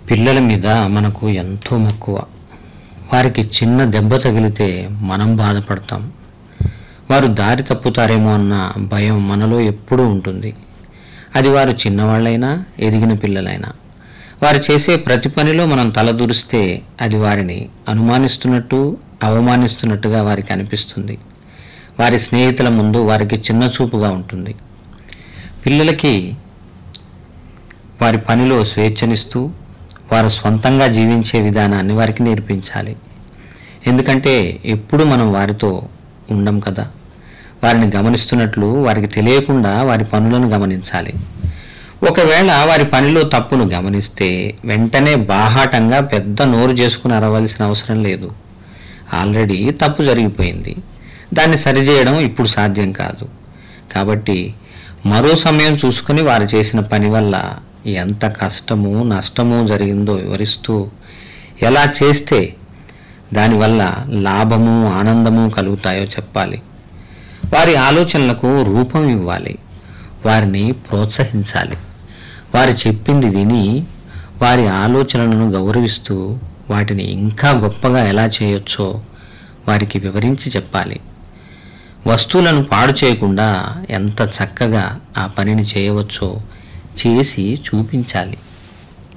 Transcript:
పిల్లల మీద మనకు ఎంతో మక్కువ వారికి చిన్న దెబ్బ తగిలితే మనం బాధపడతాం వారు దారి తప్పుతారేమో అన్న భయం మనలో ఎప్పుడూ ఉంటుంది అది వారు చిన్నవాళ్ళైనా ఎదిగిన పిల్లలైనా వారు చేసే ప్రతి పనిలో మనం తలదూరిస్తే అది వారిని అనుమానిస్తున్నట్టు అవమానిస్తున్నట్టుగా వారికి అనిపిస్తుంది వారి స్నేహితుల ముందు వారికి చిన్న చూపుగా ఉంటుంది పిల్లలకి వారి పనిలో స్వేచ్ఛనిస్తూ వారు స్వంతంగా జీవించే విధానాన్ని వారికి నేర్పించాలి ఎందుకంటే ఎప్పుడు మనం వారితో ఉండం కదా వారిని గమనిస్తున్నట్లు వారికి తెలియకుండా వారి పనులను గమనించాలి ఒకవేళ వారి పనిలో తప్పును గమనిస్తే వెంటనే బాహాటంగా పెద్ద నోరు చేసుకుని అరవలసిన అవసరం లేదు ఆల్రెడీ తప్పు జరిగిపోయింది దాన్ని సరిచేయడం ఇప్పుడు సాధ్యం కాదు కాబట్టి మరో సమయం చూసుకుని వారు చేసిన పని వల్ల ఎంత కష్టము నష్టము జరిగిందో వివరిస్తూ ఎలా చేస్తే దానివల్ల లాభము ఆనందము కలుగుతాయో చెప్పాలి వారి ఆలోచనలకు రూపం ఇవ్వాలి వారిని ప్రోత్సహించాలి వారు చెప్పింది విని వారి ఆలోచనలను గౌరవిస్తూ వాటిని ఇంకా గొప్పగా ఎలా చేయొచ్చో వారికి వివరించి చెప్పాలి వస్తువులను పాడు చేయకుండా ఎంత చక్కగా ఆ పనిని చేయవచ్చో చేసి చూపించాలి